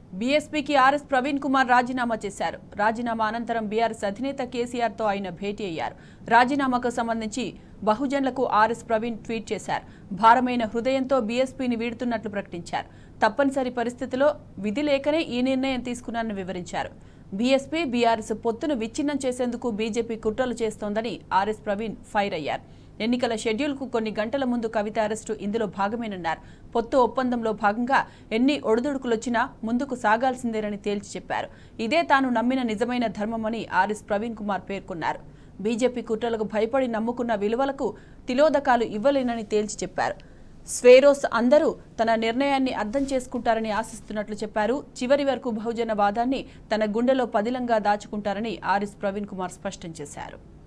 బీఎస్పీకి RS Praveen Kumar రాజీనామా చేశారు రాజీనామా అనంతరం బీఆర్ఎస్ అధినేత కేసీఆర్తో ఆయన భేటీ అయ్యారు రాజీనామాకు సంబంధించి బహుజన్లకు ఆర్ఎస్ ప్రవీణ్ ట్వీట్ చేశారు భారమైన హృదయంతో బీఎస్పీని వీడుతున్నట్లు ప్రకటించారు తప్పనిసరి పరిస్థితిలో విధి లేకనే ఈ నిర్ణయం తీసుకున్నానని వివరించారు బీఎస్పీ బీఆర్ఎస్ పొత్తును విచ్ఛిన్నం చేసేందుకు బీజేపీ కుట్రలు చేస్తోందని ఆర్ఎస్ ప్రవీణ్ ఫైర్ అయ్యారు ఎన్నికల షెడ్యూల్కు కొన్ని గంటల ముందు కవిత అరెస్టు ఇందులో భాగమేనన్నారు పొత్తు ఒప్పందంలో భాగంగా ఎన్ని ఒడిదుడుకులొచ్చినా ముందుకు సాగాల్సిందేనని తేల్చి చెప్పారు ఇదే తాను నమ్మిన నిజమైన ధర్మమని ఆర్ఎస్ ప్రవీణ్ కుమార్ పేర్కొన్నారు బీజేపీ కుట్రలకు భయపడి నమ్ముకున్న విలువలకు తిలోదకాలు ఇవ్వలేనని తేల్చి చెప్పారు స్వేరోస్ అందరూ తన నిర్ణయాన్ని అర్థం చేసుకుంటారని ఆశిస్తున్నట్లు చెప్పారు చివరి వరకు బహుజన వాదాన్ని తన గుండెలో పదిలంగా దాచుకుంటారని ఆర్ఎస్ ప్రవీణ్ కుమార్ స్పష్టం చేశారు